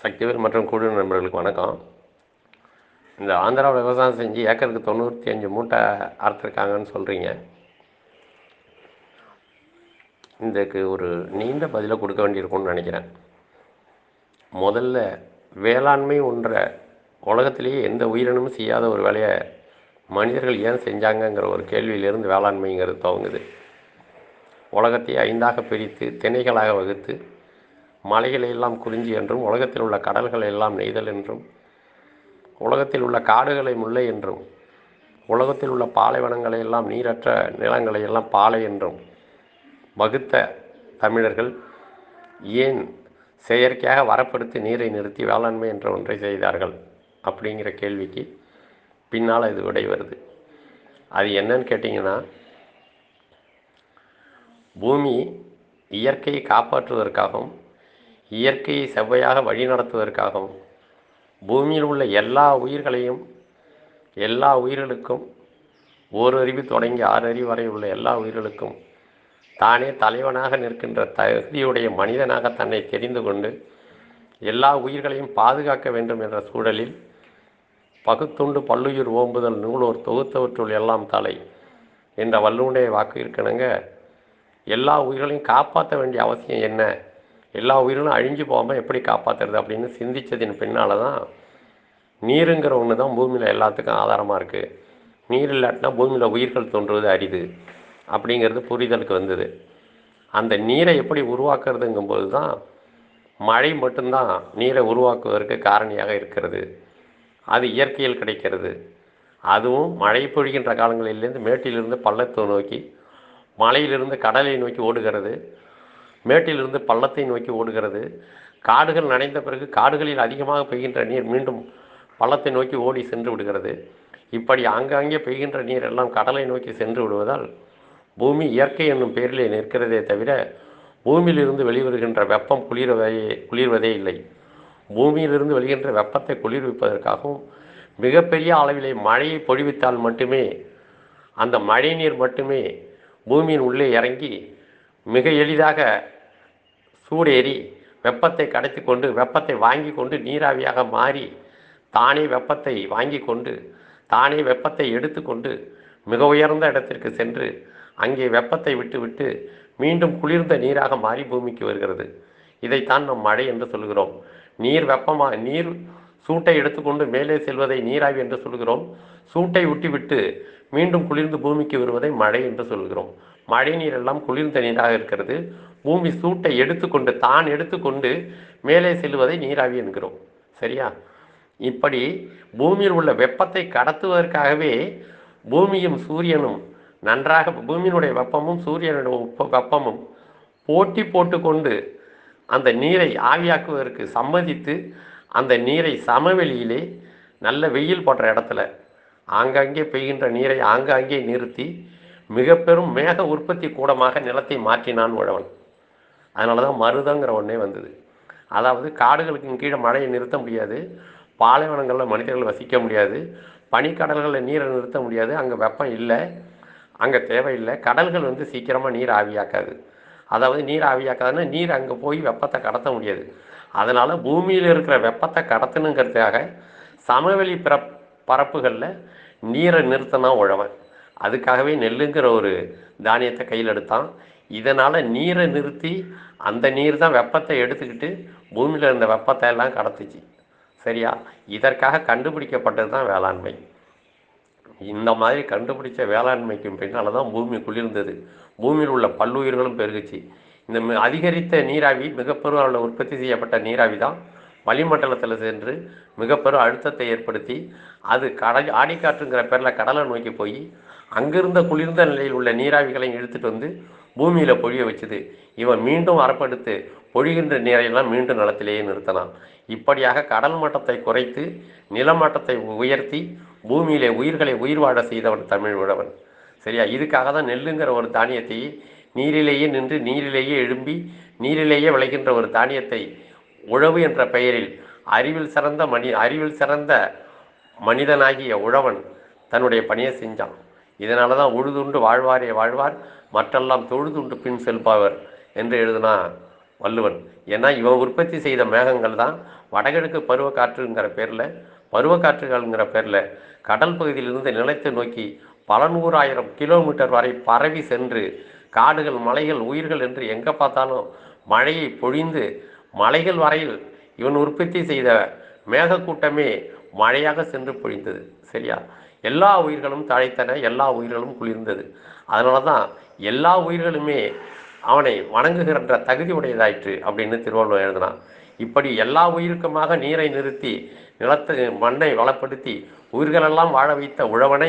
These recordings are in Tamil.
சக்திவேல் மற்றும் குழு நண்பர்களுக்கு வணக்கம் இந்த ஆந்திராவில் விவசாயம் செஞ்சு ஏக்கருக்கு தொண்ணூற்றி அஞ்சு மூட்டை அறுத்துருக்காங்கன்னு சொல்கிறீங்க இதுக்கு ஒரு நீண்ட பதிலை கொடுக்க வேண்டியிருக்கும்னு நினைக்கிறேன் முதல்ல வேளாண்மை ஒன்ற உலகத்திலேயே எந்த உயிரினமும் செய்யாத ஒரு வேலையை மனிதர்கள் ஏன் செஞ்சாங்கங்கிற ஒரு கேள்வியிலிருந்து வேளாண்மைங்கிறது துவங்குது உலகத்தையே ஐந்தாக பிரித்து திணைகளாக வகுத்து மலைகளை எல்லாம் குறிஞ்சி என்றும் உலகத்தில் உள்ள கடல்களை எல்லாம் நெய்தல் என்றும் உலகத்தில் உள்ள காடுகளை முல்லை என்றும் உலகத்தில் உள்ள பாலைவனங்களை எல்லாம் நீரற்ற நிலங்களை எல்லாம் பாலை என்றும் வகுத்த தமிழர்கள் ஏன் செயற்கையாக வரப்படுத்தி நீரை நிறுத்தி வேளாண்மை என்ற ஒன்றை செய்தார்கள் அப்படிங்கிற கேள்விக்கு பின்னால் இது விடை வருது அது என்னன்னு கேட்டிங்கன்னா பூமி இயற்கையை காப்பாற்றுவதற்காகவும் இயற்கையை செவ்வையாக வழிநடத்துவதற்காகவும் பூமியில் உள்ள எல்லா உயிர்களையும் எல்லா உயிர்களுக்கும் ஓர் அறிவு தொடங்கி ஆறு அறிவு வரை உள்ள எல்லா உயிர்களுக்கும் தானே தலைவனாக நிற்கின்ற தகுதியுடைய மனிதனாக தன்னை தெரிந்து கொண்டு எல்லா உயிர்களையும் பாதுகாக்க வேண்டும் என்ற சூழலில் பகுத்துண்டு பல்லுயிர் ஓம்புதல் நூலோர் தொகுத்தவற்றுள் எல்லாம் தலை என்ற வல்லுடைய வாக்கு இருக்கணுங்க எல்லா உயிர்களையும் காப்பாற்ற வேண்டிய அவசியம் என்ன எல்லா உயிர்களும் அழிஞ்சு போகாமல் எப்படி காப்பாற்றுறது அப்படின்னு சிந்தித்ததின் பின்னால் தான் நீருங்கிற ஒன்று தான் பூமியில் எல்லாத்துக்கும் ஆதாரமாக இருக்குது நீர் இல்லாட்டினா பூமியில் உயிர்கள் தோன்றுவது அரிது அப்படிங்கிறது புரிதலுக்கு வந்தது அந்த நீரை எப்படி உருவாக்குறதுங்கும்போது தான் மழை மட்டும்தான் நீரை உருவாக்குவதற்கு காரணியாக இருக்கிறது அது இயற்கையில் கிடைக்கிறது அதுவும் மழை பொழிகின்ற காலங்களிலிருந்து மேட்டிலிருந்து பள்ளத்தை நோக்கி மலையிலிருந்து கடலை நோக்கி ஓடுகிறது மேட்டிலிருந்து பள்ளத்தை நோக்கி ஓடுகிறது காடுகள் நனைந்த பிறகு காடுகளில் அதிகமாக பெய்கின்ற நீர் மீண்டும் பள்ளத்தை நோக்கி ஓடி சென்று விடுகிறது இப்படி ஆங்காங்கே பெய்கின்ற நீர் எல்லாம் கடலை நோக்கி சென்று விடுவதால் பூமி இயற்கை என்னும் பெயரிலே நிற்கிறதே தவிர பூமியிலிருந்து வெளிவருகின்ற வெப்பம் குளிர்வதே குளிர்வதே இல்லை பூமியிலிருந்து வெளிகின்ற வெப்பத்தை குளிர்விப்பதற்காகவும் மிகப்பெரிய அளவிலே மழையை பொழிவித்தால் மட்டுமே அந்த மழை நீர் மட்டுமே பூமியின் உள்ளே இறங்கி மிக எளிதாக சூடேறி வெப்பத்தை கடத்தி கொண்டு வெப்பத்தை வாங்கி கொண்டு நீராவியாக மாறி தானே வெப்பத்தை வாங்கி கொண்டு தானே வெப்பத்தை எடுத்துக்கொண்டு மிக உயர்ந்த இடத்திற்கு சென்று அங்கே வெப்பத்தை விட்டு விட்டு மீண்டும் குளிர்ந்த நீராக மாறி பூமிக்கு வருகிறது இதைத்தான் நாம் மழை என்று சொல்கிறோம் நீர் வெப்பமாக நீர் சூட்டை எடுத்துக்கொண்டு மேலே செல்வதை நீராவி என்று சொல்கிறோம் சூட்டை விட்டுவிட்டு மீண்டும் குளிர்ந்து பூமிக்கு வருவதை மழை என்று சொல்கிறோம் மழை நீர் எல்லாம் குளிர்ந்த நீராக இருக்கிறது பூமி சூட்டை எடுத்துக்கொண்டு தான் எடுத்துக்கொண்டு மேலே செல்வதை நீராவி என்கிறோம் சரியா இப்படி பூமியில் உள்ள வெப்பத்தை கடத்துவதற்காகவே பூமியும் சூரியனும் நன்றாக பூமியினுடைய வெப்பமும் சூரியனுடைய உப்ப வெப்பமும் போட்டி போட்டுக்கொண்டு அந்த நீரை ஆவியாக்குவதற்கு சம்மதித்து அந்த நீரை சமவெளியிலே நல்ல வெயில் போடுற இடத்துல ஆங்காங்கே பெய்கின்ற நீரை ஆங்காங்கே நிறுத்தி மிக பெரும் மேக உற்பத்தி கூடமாக நிலத்தை மாற்றினான் உழவன் அதனால தான் மருதங்கிற ஒன்றே வந்தது அதாவது காடுகளுக்கு கீழே மழையை நிறுத்த முடியாது பாலைவனங்களில் மனிதர்கள் வசிக்க முடியாது பனிக்கடல்களில் நீரை நிறுத்த முடியாது அங்கே வெப்பம் இல்லை அங்கே தேவையில்லை கடல்கள் வந்து சீக்கிரமாக நீர் ஆவியாக்காது அதாவது நீர் ஆவியாக்காதுன்னா நீர் அங்கே போய் வெப்பத்தை கடத்த முடியாது அதனால் பூமியில் இருக்கிற வெப்பத்தை கடத்தணுங்கிறதுக்காக சமவெளி பிற பரப்புகளில் நீரை நிறுத்தினா உழவன் அதுக்காகவே நெல்லுங்கிற ஒரு தானியத்தை கையில் எடுத்தான் இதனால் நீரை நிறுத்தி அந்த நீர் தான் வெப்பத்தை எடுத்துக்கிட்டு பூமியில் இருந்த வெப்பத்தை எல்லாம் கடத்துச்சு சரியா இதற்காக கண்டுபிடிக்கப்பட்டது தான் வேளாண்மை இந்த மாதிரி கண்டுபிடிச்ச வேளாண்மைக்கு பின்னால் தான் பூமி குளிர்ந்தது பூமியில் உள்ள பல்லுயிர்களும் பெருகுச்சு இந்த மி- அதிகரித்த நீராவி மிகப்பெரும் அளவில் உற்பத்தி செய்யப்பட்ட நீராவி தான் வளிமண்டலத்தில் சென்று மிகப்பெரும் அழுத்தத்தை ஏற்படுத்தி அது கடல் ஆடிக்காற்றுங்கிற பேரில் கடலை நோக்கி போய் அங்கிருந்த குளிர்ந்த நிலையில் உள்ள நீராவிகளையும் இழுத்துட்டு வந்து பூமியில் பொழிய வச்சுது இவன் மீண்டும் அறப்படுத்து பொழிகின்ற நீரையெல்லாம் மீண்டும் நிலத்திலேயே நிறுத்தினான் இப்படியாக கடல் மட்டத்தை குறைத்து நிலமட்டத்தை உயர்த்தி பூமியிலே உயிர்களை உயிர் வாழ செய்தவன் தமிழ் உழவன் சரியா இதுக்காக தான் நெல்லுங்கிற ஒரு தானியத்தை நீரிலேயே நின்று நீரிலேயே எழும்பி நீரிலேயே விளைகின்ற ஒரு தானியத்தை உழவு என்ற பெயரில் அறிவில் சிறந்த மணி அறிவில் சிறந்த மனிதனாகிய உழவன் தன்னுடைய பணியை செஞ்சான் இதனால தான் உழுதுண்டு வாழ்வாரே வாழ்வார் மற்றெல்லாம் தொழுதுண்டு பின் செல்பவர் என்று எழுதினா வள்ளுவன் ஏன்னா இவன் உற்பத்தி செய்த மேகங்கள் தான் வடகிழக்கு பருவக்காற்றுங்கிற பேரில் பருவக்காற்றுகள்ங்கிற பேரில் கடல் பகுதியிலிருந்து நிலத்தை நோக்கி பல நூறாயிரம் கிலோமீட்டர் வரை பரவி சென்று காடுகள் மலைகள் உயிர்கள் என்று எங்கே பார்த்தாலும் மழையை பொழிந்து மலைகள் வரையில் இவன் உற்பத்தி செய்த மேகக்கூட்டமே மழையாக சென்று பொழிந்தது சரியா எல்லா உயிர்களும் தழைத்தன எல்லா உயிர்களும் குளிர்ந்தது அதனால தான் எல்லா உயிர்களுமே அவனை வணங்குகின்ற தகுதி உடையதாயிற்று அப்படின்னு திருவள்ளுவர் எழுதினான் இப்படி எல்லா உயிருக்குமாக நீரை நிறுத்தி நிலத்தை மண்ணை வளப்படுத்தி உயிர்களெல்லாம் வாழ வைத்த உழவனை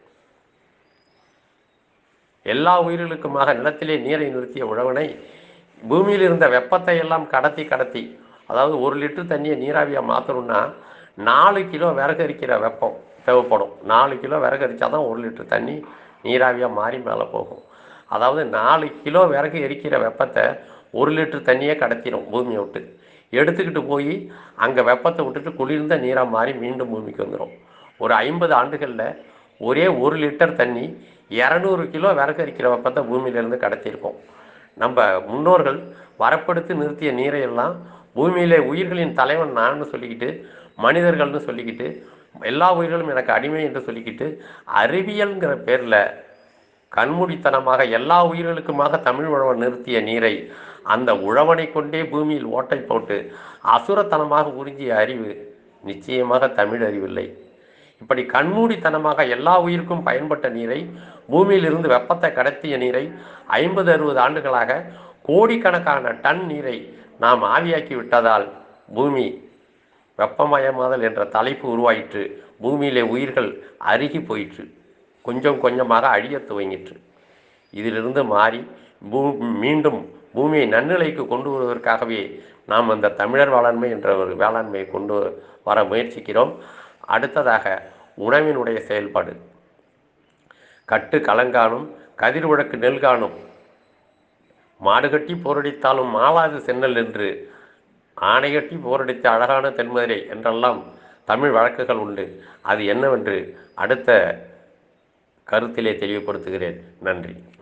எல்லா உயிர்களுக்குமாக நிலத்திலே நீரை நிறுத்திய உழவனை பூமியில் இருந்த வெப்பத்தை எல்லாம் கடத்தி கடத்தி அதாவது ஒரு லிட்டர் தண்ணியை நீராவியாக மாற்றணும்னா நாலு கிலோ விறகு அரிக்கிற வெப்பம் தேவைப்படும் நாலு கிலோ விறகு அரிச்சா தான் ஒரு லிட்டர் தண்ணி நீராவியாக மாறி மேலே போகும் அதாவது நாலு கிலோ விறகு எரிக்கிற வெப்பத்தை ஒரு லிட்டர் தண்ணியே கடத்திடும் பூமியை விட்டு எடுத்துக்கிட்டு போய் அங்கே வெப்பத்தை விட்டுட்டு குளிர்ந்த நீராக மாறி மீண்டும் பூமிக்கு வந்துடும் ஒரு ஐம்பது ஆண்டுகளில் ஒரே ஒரு லிட்டர் தண்ணி இரநூறு கிலோ விறகு அரிக்கிற வெப்பத்தை பூமியிலேருந்து கடத்தியிருக்கோம் நம்ம முன்னோர்கள் வரப்படுத்தி நிறுத்திய நீரை எல்லாம் பூமியிலே உயிர்களின் தலைவன் நான்னு சொல்லிக்கிட்டு மனிதர்கள்னு சொல்லிக்கிட்டு எல்லா உயிர்களும் எனக்கு அடிமை என்று சொல்லிக்கிட்டு அறிவியல்ங்கிற பேரில் கண்மூடித்தனமாக எல்லா உயிர்களுக்குமாக தமிழ் உழவன் நிறுத்திய நீரை அந்த உழவனை கொண்டே பூமியில் ஓட்டை போட்டு அசுரத்தனமாக உறிஞ்சிய அறிவு நிச்சயமாக தமிழ் அறிவில்லை இப்படி கண்மூடித்தனமாக எல்லா உயிருக்கும் பயன்பட்ட நீரை பூமியிலிருந்து வெப்பத்தை கடத்திய நீரை ஐம்பது அறுபது ஆண்டுகளாக கோடிக்கணக்கான டன் நீரை நாம் ஆவியாக்கி விட்டதால் பூமி வெப்பமயமாதல் என்ற தலைப்பு உருவாயிற்று பூமியிலே உயிர்கள் அருகி போயிற்று கொஞ்சம் கொஞ்சமாக அழியத் துவங்கிற்று இதிலிருந்து மாறி பூ மீண்டும் பூமியை நன்னிலைக்கு கொண்டு வருவதற்காகவே நாம் அந்த தமிழர் வேளாண்மை என்ற ஒரு வேளாண்மையை கொண்டு வர முயற்சிக்கிறோம் அடுத்ததாக உணவினுடைய செயல்பாடு கட்டு கலங்கானும் கதிர் உழக்கு நெல் காணும் மாடு கட்டி போரடித்தாலும் மாளாது சென்னல் என்று ஆணை கட்டி போரடித்த அழகான தென்மதுரை என்றெல்லாம் தமிழ் வழக்குகள் உண்டு அது என்னவென்று அடுத்த கருத்திலே தெளிவுபடுத்துகிறேன் நன்றி